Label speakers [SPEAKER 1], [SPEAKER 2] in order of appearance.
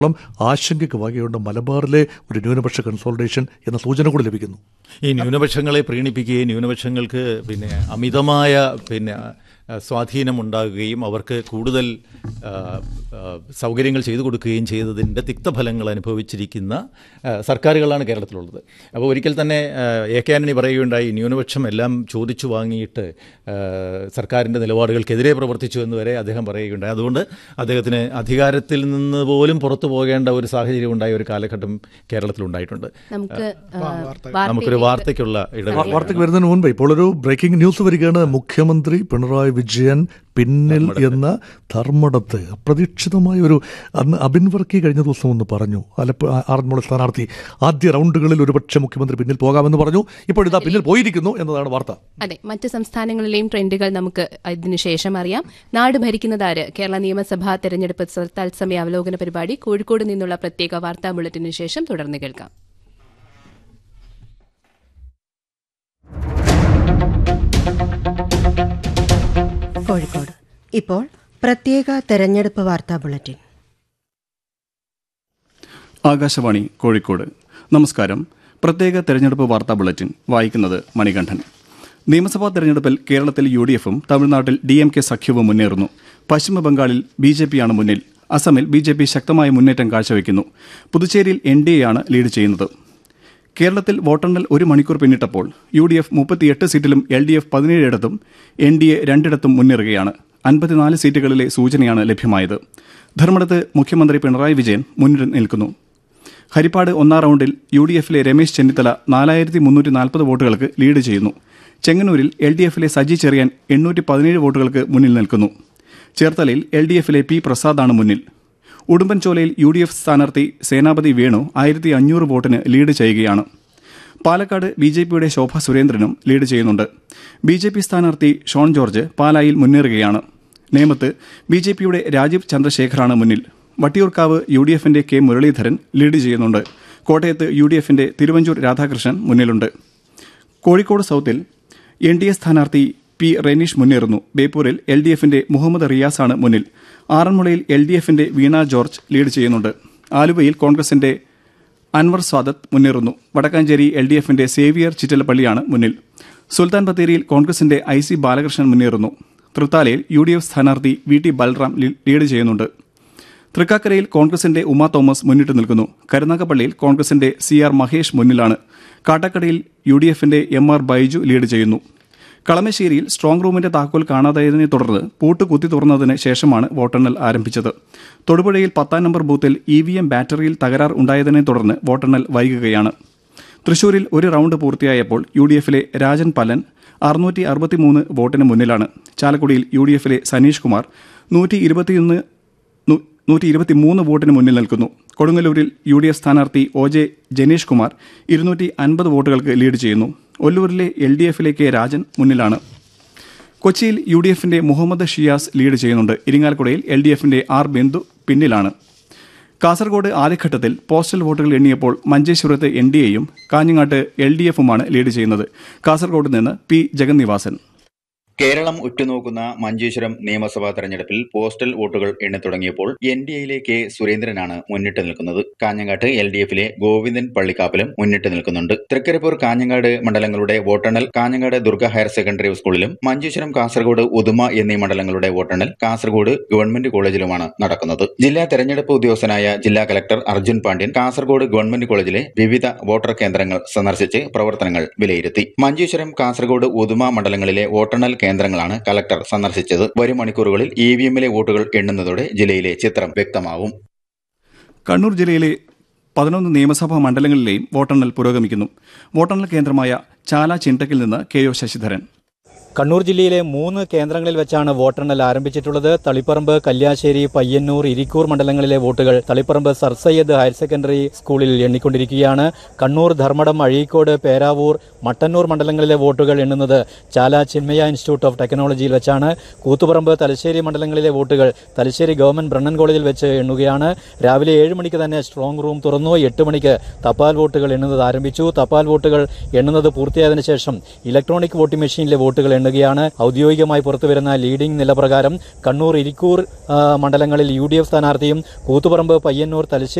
[SPEAKER 1] ളം ആശങ്കയ്ക്ക് വകയുണ്ട് മലബാറിലെ ഒരു ന്യൂനപക്ഷ കൺസോൾട്ടേഷൻ എന്ന സൂചന കൂടി ലഭിക്കുന്നു
[SPEAKER 2] ഈ ന്യൂനപക്ഷങ്ങളെ പ്രീണിപ്പിക്കുകയും ന്യൂനപക്ഷങ്ങൾക്ക് പിന്നെ അമിതമായ പിന്നെ ആ, സ്വാധീനം ഉണ്ടാകുകയും അവർക്ക് കൂടുതൽ ആ, ആ, സൗകര്യങ്ങൾ ചെയ്തു കൊടുക്കുകയും ചെയ്തതിൻ്റെ തിക്തഫലങ്ങൾ അനുഭവിച്ചിരിക്കുന്ന ആ, സർക്കാരുകളാണ് കേരളത്തിലുള്ളത് അപ്പോൾ ഒരിക്കൽ തന്നെ ആ, എ കെ ആന്റണി പറയുകയുണ്ടായി ന്യൂനപക്ഷം എല്ലാം ചോദിച്ചു വാങ്ങിയിട്ട് ആ, സർക്കാരിൻ്റെ നിലപാടുകൾക്കെതിരെ പ്രവർത്തിച്ചു എന്ന് വരെ അദ്ദേഹം പറയുകയുണ്ടായി അതുകൊണ്ട് അദ്ദേഹത്തിന് അധികാരത്തിൽ നിന്ന് പോലും പുറത്തു പോകേണ്ട ഒരു സാഹചര്യം ഉണ്ടായ ഒരു കാലഘട്ടം കേരളത്തിലുണ്ടായിട്ടുണ്ട്
[SPEAKER 3] നമുക്ക് ആ,
[SPEAKER 2] നമുക്കൊരു വാർത്തയ്ക്കുള്ള
[SPEAKER 1] വാ-
[SPEAKER 2] ഇടവേള
[SPEAKER 1] വാർത്തയ്ക്ക് വരുന്നതിന് മുൻപ് ഇപ്പോൾ ഒരു ബ്രേക്കിംഗ് ന്യൂസ് വരികയാണ് മുഖ്യമന്ത്രി പിണറായി വിജയൻ പിന്നിൽ എന്ന ധർമ്മടത്ത് അപ്രതീക്ഷിതമായ ഒരു അന്ന് അബിൻ വർക്കി കഴിഞ്ഞ ദിവസം ഒന്ന് പറഞ്ഞു ആലപ്പുഴ ആറന്മുള സ്ഥാനാർത്ഥി ആദ്യ റൗണ്ടുകളിൽ ഒരുപക്ഷെ മുഖ്യമന്ത്രി പിന്നിൽ പോകാമെന്ന് പറഞ്ഞു ഇപ്പോൾ ഇതാ പിന്നിൽ പോയിരിക്കുന്നു എന്നതാണ് വാർത്ത
[SPEAKER 3] അതെ മറ്റ് സംസ്ഥാനങ്ങളിലെയും ട്രെൻഡുകൾ നമുക്ക് ഇതിനു ശേഷം അറിയാം നാട് ഭരിക്കുന്നതാര് കേരള നിയമസഭാ തെരഞ്ഞെടുപ്പ് സ- തത്സമയ അവലോകന പരിപാടി കോഴിക്കോട് നിന്നുള്ള പ്രത്യേക വാർത്താ ബുള്ളറ്റിനു ശേഷം തുടർന്ന് കേൾക്കാം
[SPEAKER 4] കോഴിക്കോട് ഇപ്പോൾ പ്രത്യേക തെരഞ്ഞെടുപ്പ് വാർത്താ ബുള്ളറ്റിൻ
[SPEAKER 5] ആകാശവാണി കോഴിക്കോട് നമസ്കാരം പ്രത്യേക തെരഞ്ഞെടുപ്പ് വാർത്താ ബുള്ളറ്റിൻ വായിക്കുന്നത് മണികണ്ഠൻ നിയമസഭാ തെരഞ്ഞെടുപ്പിൽ കേരളത്തിൽ യു ഡി എഫും തമിഴ്നാട്ടിൽ ഡി എം കെ സഖ്യവും മുന്നേറുന്നു പശ്ചിമ ബംഗാളിൽ ബി ജെ പിയാണ് മുന്നിൽ അസമിൽ ബി ജെ പി ശക്തമായ മുന്നേറ്റം കാഴ്ചവെക്കുന്നു പുതുച്ചേരിയിൽ എൻ ഡി എ ആണ് ലീഡ് ചെയ്യുന്നത് കേരളത്തിൽ വോട്ടെണ്ണൽ ഒരു മണിക്കൂർ പിന്നിട്ടപ്പോൾ യു ഡി എഫ് മുപ്പത്തിയെട്ട് സീറ്റിലും എൽ ഡി എഫ് പതിനേഴിടത്തും എൻ ഡി എ രണ്ടിടത്തും മുന്നേറുകയാണ് അൻപത്തിനാല് സീറ്റുകളിലെ സൂചനയാണ് ലഭ്യമായത് ധർമ്മടത്ത് മുഖ്യമന്ത്രി പിണറായി വിജയൻ മുന്നിൽ നിൽക്കുന്നു ഹരിപ്പാട് ഒന്നാം റൗണ്ടിൽ യു ഡി എഫിലെ രമേശ് ചെന്നിത്തല നാലായിരത്തി മുന്നൂറ്റി നാൽപ്പത് വോട്ടുകൾക്ക് ലീഡ് ചെയ്യുന്നു ചെങ്ങന്നൂരിൽ എൽ ഡി എഫിലെ സജി ചെറിയാൻ എണ്ണൂറ്റി പതിനേഴ് വോട്ടുകൾക്ക് മുന്നിൽ നിൽക്കുന്നു ചേർത്തലയിൽ എൽ ഡി എഫിലെ പി പ്രസാദാണ് മുന്നിൽ ഉടുമ്പൻചോലയിൽ യു ഡി എഫ് സ്ഥാനാർത്ഥി സേനാപതി വേണു ആയിരത്തി അഞ്ഞൂറ് വോട്ടിന് ലീഡ് ചെയ്യുകയാണ് പാലക്കാട് ബി ജെ പിയുടെ ശോഭ സുരേന്ദ്രനും ലീഡ് ചെയ്യുന്നുണ്ട് ബി ജെ പി സ്ഥാനാർത്ഥി ഷോൺ ജോർജ് പാലായിൽ മുന്നേറുകയാണ് നേമത്ത് ബി ജെ പിയുടെ രാജീവ് ചന്ദ്രശേഖറാണ് മുന്നിൽ വട്ടിയൂർക്കാവ് യു ഡി എഫിന്റെ കെ മുരളീധരൻ ലീഡ് ചെയ്യുന്നുണ്ട് കോട്ടയത്ത് യു ഡി എഫിന്റെ തിരുവഞ്ചൂർ രാധാകൃഷ്ണൻ മുന്നിലുണ്ട് കോഴിക്കോട് സൗത്തിൽ എൻ ഡി എ സ്ഥാനാർത്ഥി പി റെനീഷ് മുന്നേറുന്നു ബേപ്പൂരിൽ എൽ ഡി എഫിന്റെ മുഹമ്മദ് റിയാസാണ് മുന്നിൽ ആറന്മുളയിൽ എൽ ഡി എഫിന്റെ വീണ ജോർജ് ലീഡ് ചെയ്യുന്നുണ്ട് ആലുവയിൽ കോൺഗ്രസിന്റെ അൻവർ സ്വാദത്ത് മുന്നേറുന്നു വടക്കാഞ്ചേരി എൽ ഡി എഫിന്റെ സേവിയർ ചിറ്റലപ്പള്ളിയാണ് മുന്നിൽ സുൽത്താൻ ബത്തേരിയിൽ കോൺഗ്രസിന്റെ ഐ സി ബാലകൃഷ്ണൻ മുന്നേറുന്നു തൃത്താലയിൽ യു ഡി എഫ് സ്ഥാനാർത്ഥി വി ടി ബൽറാം ലീ- ലീഡ് ചെയ്യുന്നുണ്ട് തൃക്കാക്കരയിൽ കോൺഗ്രസിന്റെ ഉമാ തോമസ് മുന്നിട്ട് നിൽക്കുന്നു കരുനാഗപ്പള്ളിയിൽ കോൺഗ്രസിന്റെ സി ആർ മഹേഷ് മുന്നിലാണ് കാട്ടാക്കടയിൽ യു ഡി എഫിന്റെ എം ആർ ബൈജു ലീഡ് ചെയ്യുന്നു കളമശ്ശേരിയിൽ സ്ട്രോങ് റൂമിന്റെ താക്കോൽ കാണാതായതിനെ തുടർന്ന് പൂട്ട് കുത്തി തുറന്നതിന് ശേഷമാണ് വോട്ടെണ്ണൽ ആരംഭിച്ചത് തൊടുപുഴയിൽ പത്താം നമ്പർ ബൂത്തിൽ ഇ വി എം ബാറ്ററിയിൽ തകരാർ ഉണ്ടായതിനെ തുടർന്ന് വോട്ടെണ്ണൽ വൈകുകയാണ് തൃശൂരിൽ ഒരു റൗണ്ട് പൂർത്തിയായപ്പോൾ യു ഡി എഫിലെ രാജൻ പല്ലൻ അറുന്നൂറ്റി അറുപത്തിമൂന്ന് വോട്ടിന് മുന്നിലാണ് ചാലക്കുടിയിൽ യു ഡി എഫിലെ സനീഷ് കുമാർ നൂറ്റി ഇരുപത്തിയൊന്ന് നൂ- നൂറ്റി ഇരുപത്തിമൂന്ന് വോട്ടിന് മുന്നിൽ നിൽക്കുന്നു കൊടുങ്ങല്ലൂരിൽ യു ഡി എഫ് സ്ഥാനാർത്ഥി ഒ ജെ ജനീഷ് കുമാർ ഇരുന്നൂറ്റി അൻപത് വോട്ടുകൾക്ക് ലീഡ് ചെയ്യുന്നു ഒല്ലൂരിലെ എൽ ഡി എഫിലെ കെ രാജൻ മുന്നിലാണ് കൊച്ചിയിൽ യു ഡി എഫിന്റെ മുഹമ്മദ് ഷിയാസ് ലീഡ് ചെയ്യുന്നുണ്ട് ഇരിങ്ങാലക്കുടയിൽ എൽ ഡി എഫിന്റെ ആർ ബിന്ദു പിന്നിലാണ് കാസർഗോഡ് ആദ്യഘട്ടത്തിൽ പോസ്റ്റൽ വോട്ടുകൾ എണ്ണിയപ്പോൾ മഞ്ചേശ്വരത്ത് എൻ ഡി എയും കാഞ്ഞങ്ങാട്ട് എൽ ഡി എഫുമാണ് ലീഡ് ചെയ്യുന്നത് കാസർഗോഡ് നിന്ന് പി ജഗന്നിവാസൻ
[SPEAKER 6] കേരളം ഉറ്റുനോക്കുന്ന മഞ്ചേശ്വരം നിയമസഭാ തെരഞ്ഞെടുപ്പിൽ പോസ്റ്റൽ വോട്ടുകൾ എണ്ണിത്തുടങ്ങിയപ്പോൾ എൻ ഡി എയിലെ കെ സുരേന്ദ്രനാണ് മുന്നിട്ട് നിൽക്കുന്നത് കാഞ്ഞങ്ങാട്ട് എൽ ഡി എഫിലെ ഗോവിന്ദൻ പള്ളിക്കാപ്പിലും മുന്നിട്ട് നിൽക്കുന്നുണ്ട് തൃക്കരിപ്പൂർ കാഞ്ഞങ്ങാട് മണ്ഡലങ്ങളുടെ വോട്ടെണ്ണൽ കാഞ്ഞങ്ങാട് ദുർഗ ഹയർ സെക്കൻഡറി സ്കൂളിലും മഞ്ചേശ്വരം കാസർഗോഡ് ഉദുമ എന്നീ മണ്ഡലങ്ങളുടെ വോട്ടെണ്ണൽ കാസർഗോഡ് ഗവൺമെന്റ് കോളേജിലുമാണ് നടക്കുന്നത് ജില്ലാ തെരഞ്ഞെടുപ്പ് ഉദ്യോഗസ്ഥനായ ജില്ലാ കലക്ടർ അർജുൻ പാണ്ഡ്യൻ കാസർഗോഡ് ഗവൺമെന്റ് കോളേജിലെ വിവിധ വോട്ടർ കേന്ദ്രങ്ങൾ സന്ദർശിച്ച് പ്രവർത്തനങ്ങൾ വിലയിരുത്തി മഞ്ചേശ്വരം കാസർഗോഡ് ഉദുമ മണ്ഡലങ്ങളിലെ വോട്ടെണ്ണൽ കേന്ദ്രങ്ങളാണ് കലക്ടർ സന്ദർശിച്ചത് വരും മണിക്കൂറുകളിൽ ഇ വി എമ്മിലെ വോട്ടുകൾ എണ്ണുന്നതോടെ ജില്ലയിലെ ചിത്രം വ്യക്തമാവും
[SPEAKER 5] കണ്ണൂർ ജില്ലയിലെ പതിനൊന്ന് നിയമസഭാ മണ്ഡലങ്ങളിലെയും വോട്ടെണ്ണൽ പുരോഗമിക്കുന്നു വോട്ടെണ്ണൽ കേന്ദ്രമായ ചാല ചിണ്ടക്കിൽ നിന്ന് കെ ഒ ശശിധരൻ
[SPEAKER 7] കണ്ണൂർ ജില്ലയിലെ മൂന്ന് കേന്ദ്രങ്ങളിൽ വെച്ചാണ് വോട്ടെണ്ണൽ ആരംഭിച്ചിട്ടുള്ളത് തളിപ്പറമ്പ് കല്യാശ്ശേരി പയ്യന്നൂർ ഇരിക്കൂർ മണ്ഡലങ്ങളിലെ വോട്ടുകൾ Taliparamba sir Syed higher secondary സ്കൂളിൽ എണ്ണിക്കൊണ്ടിരിക്കുകയാണ് കണ്ണൂർ ധർമ്മടം അഴീക്കോട് പേരാവൂർ മട്ടന്നൂർ മണ്ഡലങ്ങളിലെ വോട്ടുകൾ എണ്ണുന്നത് ചാല ചിന്മയ ഇൻസ്റ്റിറ്റ്യൂട്ട് ഓഫ് ടെക്നോളജിയിൽ വെച്ചാണ് കൂത്തുപറമ്പ് തലശ്ശേരി മണ്ഡലങ്ങളിലെ വോട്ടുകൾ തലശ്ശേരി ഗവൺമെന്റ് ബ്രണ്ണൻ കോളേജിൽ വെച്ച് എണ്ണുകയാണ് രാവിലെ ഏഴ് മണിക്ക് തന്നെ സ്ട്രോങ് റൂം തുറന്നു എട്ട് മണിക്ക് തപാൽ വോട്ടുകൾ എണ്ണുന്നത് ആരംഭിച്ചു തപാൽ വോട്ടുകൾ എണ്ണുന്നത് പൂർത്തിയായതിനു ശേഷം ഇലക്ട്രോണിക് വോട്ടിംഗ് മെഷീനിലെ വോട്ടുകൾ എണ്ണുകയാണ് ഔദ്യോഗികമായി പുറത്തുവരുന്ന ലീഡിംഗ് നിലപ്രകാരം കണ്ണൂർ ഇരിക്കൂർ ആ, മണ്ഡലങ്ങളിൽ യു ഡി എഫ് സ്ഥാനാർത്ഥിയും കൂത്തുപറമ്പ് പയ്യന്നൂർ തലശ്ശേരി